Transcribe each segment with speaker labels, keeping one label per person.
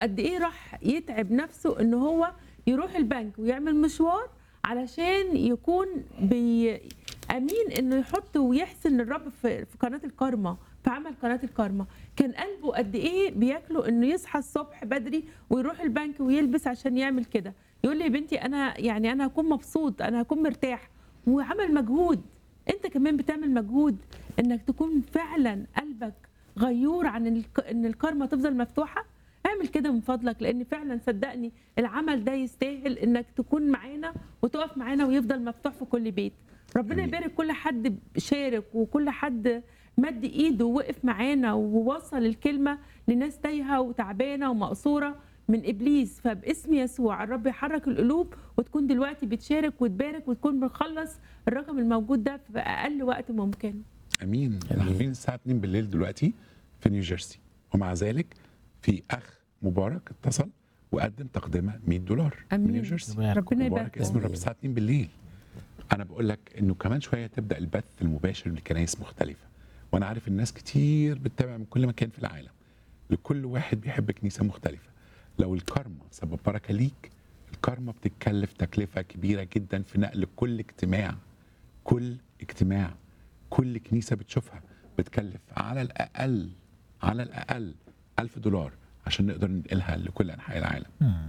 Speaker 1: قد ايه راح يتعب نفسه ان هو يروح البنك ويعمل مشوار علشان يكون بي امين انه يحط ويحسن الرب في في قناه الكارما في عمل قناه الكارما كان قلبه قد ايه بياكله انه يصحى الصبح بدري ويروح البنك ويلبس عشان يعمل كده يقول لي يا بنتي انا يعني انا هكون مبسوط انا هكون مرتاح وعمل مجهود انت كمان بتعمل مجهود انك تكون فعلا قلبك غيور عن الك- ان الكارما تفضل مفتوحه اعمل كده من فضلك لان فعلا صدقني العمل ده يستاهل انك تكون معانا وتقف معانا ويفضل مفتوح في كل بيت ربنا
Speaker 2: آمين.
Speaker 1: يبارك كل حد شارك وكل حد مد ايده ووقف معانا ووصل الكلمه لناس تايهه وتعبانه ومقصوره من ابليس فباسم يسوع الرب يحرك القلوب وتكون دلوقتي بتشارك وتبارك وتكون بنخلص الرقم الموجود ده في اقل وقت ممكن
Speaker 2: امين احنا عارفين الساعه 2 بالليل دلوقتي في نيوجيرسي ومع ذلك في اخ مبارك اتصل وقدم تقدمه 100 دولار
Speaker 1: أمين.
Speaker 2: من نيوجيرسي
Speaker 1: ربنا
Speaker 2: مبارك
Speaker 1: يبارك
Speaker 2: اسم الرب الساعه 2 بالليل انا بقول لك انه كمان شويه تبدا البث المباشر لكنايس مختلفه وانا عارف الناس كتير بتتابع من كل مكان في العالم لكل واحد بيحب كنيسه مختلفه لو الكارما سبب بركه ليك الكارما بتتكلف تكلفه كبيره جدا في نقل كل اجتماع كل اجتماع كل كنيسه بتشوفها بتكلف على الاقل على الاقل ألف دولار عشان نقدر ننقلها لكل انحاء العالم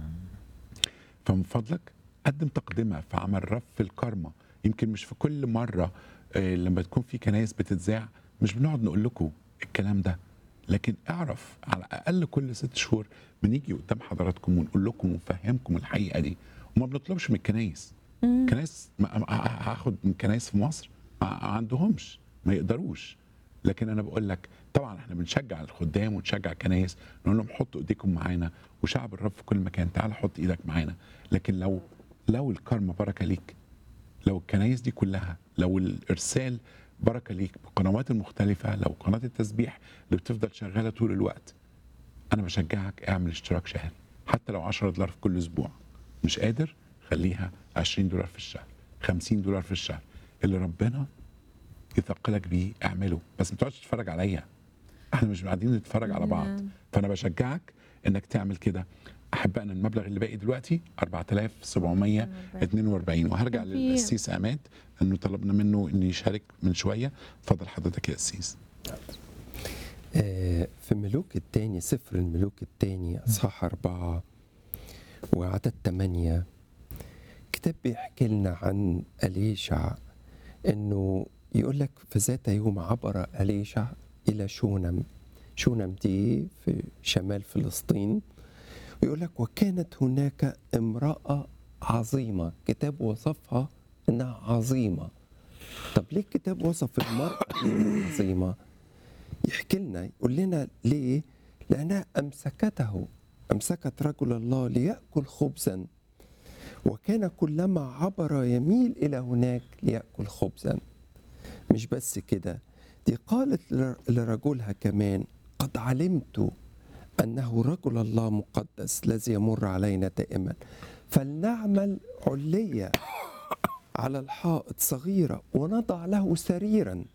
Speaker 2: فمن فضلك قدم تقدمه في عمل رف الكارما يمكن مش في كل مره آه، لما تكون في كنايس بتتذاع مش بنقعد نقول لكم الكلام ده لكن اعرف على الاقل كل ست شهور بنيجي قدام حضراتكم ونقول لكم ونفهمكم الحقيقه دي وما بنطلبش من الكنايس كنايس ما- ما- هاخد من كنايس في مصر ما ما عندهمش ما يقدروش لكن انا بقول لك طبعا احنا بنشجع الخدام ونشجع الكنايس نقول لهم حطوا ايديكم معانا وشعب الرب في كل مكان تعال حط ايدك معانا لكن لو لو الكارما بركه ليك لو الكنايس دي كلها لو الارسال بركه ليك بالقنوات المختلفه لو قناه التسبيح اللي بتفضل شغاله طول الوقت انا بشجعك اعمل اشتراك شهري حتى لو 10 دولار في كل اسبوع مش قادر خليها 20 دولار في الشهر 50 دولار في الشهر اللي ربنا يثقلك بيه اعمله بس ما تقعدش تتفرج عليا احنا مش قاعدين نتفرج على بعض
Speaker 1: نعم.
Speaker 2: فانا بشجعك انك تعمل كده احبائنا المبلغ اللي باقي دلوقتي 4742 وهرجع
Speaker 1: كان في-
Speaker 2: للقسيس عماد انه طلبنا منه انه يشارك من شويه اتفضل حضرتك يا قسيس
Speaker 3: آه، في ملوك التاني سفر الملوك التاني اصحاح أربعة وعدد ثمانية كتاب بيحكي لنا عن أليشع إنه يقول لك في ذات يوم عبر أليشع إلى شونم شونم دي في شمال فلسطين ويقول لك وكانت هناك امرأة عظيمة كتاب وصفها إنها عظيمة طب ليه الكتاب وصف المرأة إنها عظيمة يحكي لنا يقول لنا ليه لأنها أمسكته أمسكت رجل الله ليأكل خبزا وكان كلما عبر يميل إلى هناك ليأكل خبزا مش بس كده دي قالت لر- لرجلها كمان قد علمت أنه رجل الله مقدس الذي يمر علينا دائما فلنعمل علية على الحائط صغيرة ونضع له سريرا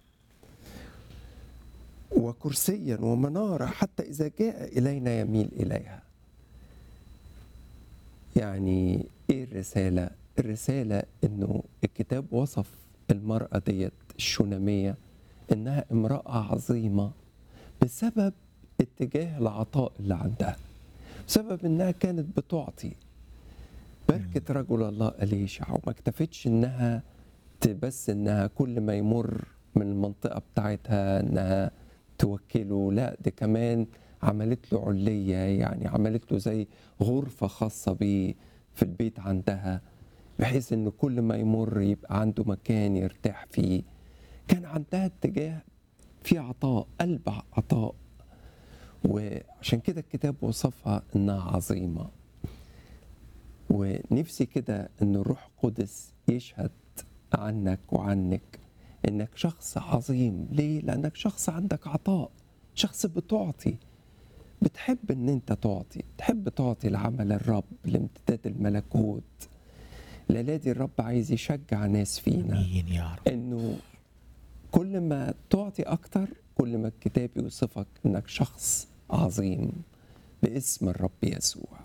Speaker 3: وكرسيا ومنارة حتى إذا جاء إلينا يميل إليها يعني إيه الرسالة؟ الرسالة إنه الكتاب وصف المرأة ديت الشونامية إنها امرأة عظيمة بسبب اتجاه العطاء اللي عندها بسبب إنها كانت بتعطي بركة رجل الله أليشع وما اكتفتش إنها ت- بس إنها كل ما يمر من المنطقة بتاعتها إنها توكله لا دي كمان عملت له علية يعني عملت له زي غرفة خاصة بيه في البيت عندها بحيث إن كل ما يمر يبقى عنده مكان يرتاح فيه كان عندها اتجاه في عطاء قلب عطاء وعشان كده الكتاب وصفها إنها عظيمة ونفسي كده ان الروح القدس يشهد عنك وعنك انك شخص عظيم ليه لانك شخص عندك عطاء شخص بتعطي بتحب ان انت تعطي تحب تعطي لعمل الرب لامتداد الملكوت الليله دي الرب عايز يشجع ناس فينا
Speaker 4: امين يا رب
Speaker 3: انه كل ما تعطي اكتر كل ما الكتاب يوصفك انك شخص عظيم باسم الرب يسوع